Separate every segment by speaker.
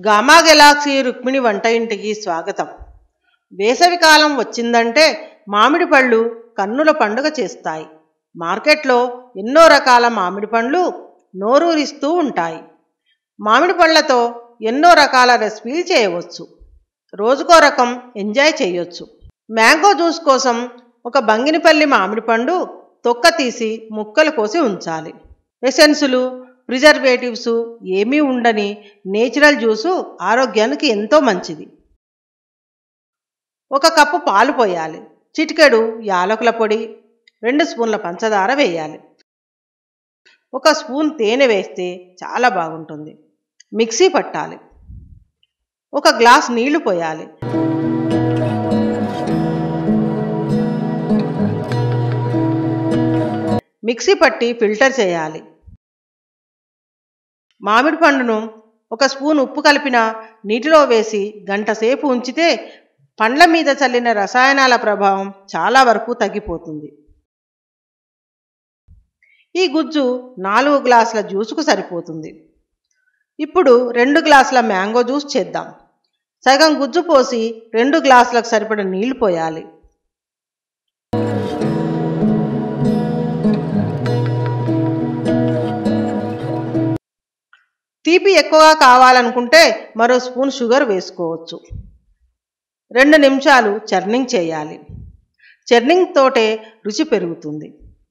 Speaker 1: gamma Galaxy Rukmini వంట ఇంటికి స్వాగతం వేసవికాలం వచ్చిందంటే మామిడి పళ్ళు కన్నుల పండుగ చేస్తాయి మార్కెట్లో ఎన్నో రకాల మామిడి పండ్లు నోరూరిస్తూ ఉంటాయి మామిడి పళ్ళతో ఎన్నో రకాల రెసిపీలు చేయవచ్చు రోజుకో రకం ఎంజాయ్ చేయొచ్చు మ్యాంగో జ్యూస్ కోసం ఒక బంగినిపల్లి మామిడి పండు తొక్క తీసి ముక్కలు కోసి ఉంచాలి ఎసెన్సులు ప్రిజర్వేటివ్స్ ఏమీ ఉండని నేచురల్ జ్యూసు ఆరోగ్యానికి ఎంతో మంచిది ఒక కప్పు పాలు పోయాలి చిటికెడు యాలకుల పొడి రెండు స్పూన్ల పంచదార వేయాలి ఒక స్పూన్ తేనె వేస్తే చాలా బాగుంటుంది మిక్సీ పట్టాలి ఒక గ్లాస్ నీళ్లు పోయాలి మిక్సీ పట్టి ఫిల్టర్ చేయాలి మామిడి పండును ఒక స్పూన్ ఉప్పు కలిపిన నీటిలో వేసి గంట సేపు ఉంచితే పండ్ల మీద చల్లిన రసాయనాల ప్రభావం చాలా వరకు తగ్గిపోతుంది ఈ గుజ్జు నాలుగు గ్లాసుల జ్యూసుకు సరిపోతుంది ఇప్పుడు రెండు గ్లాసుల మ్యాంగో జ్యూస్ చేద్దాం సగం గుజ్జు పోసి రెండు గ్లాసులకు సరిపడ నీళ్లు పోయాలి తీపి ఎక్కువగా కావాలనుకుంటే మరో స్పూన్ షుగర్ వేసుకోవచ్చు రెండు నిమిషాలు చర్నింగ్ చేయాలి చర్నింగ్ తోటే రుచి పెరుగుతుంది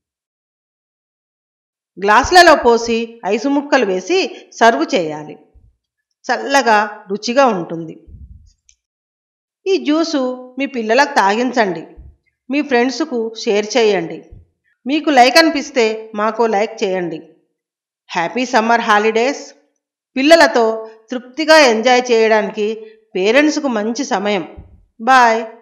Speaker 1: గ్లాసులలో పోసి ఐసు ముక్కలు వేసి సర్వ్ చేయాలి చల్లగా రుచిగా ఉంటుంది ఈ జ్యూసు మీ పిల్లలకు తాగించండి మీ ఫ్రెండ్స్కు షేర్ చేయండి మీకు లైక్ అనిపిస్తే మాకు లైక్ చేయండి హ్యాపీ సమ్మర్ హాలిడేస్ పిల్లలతో తృప్తిగా ఎంజాయ్ చేయడానికి పేరెంట్స్కు మంచి సమయం బాయ్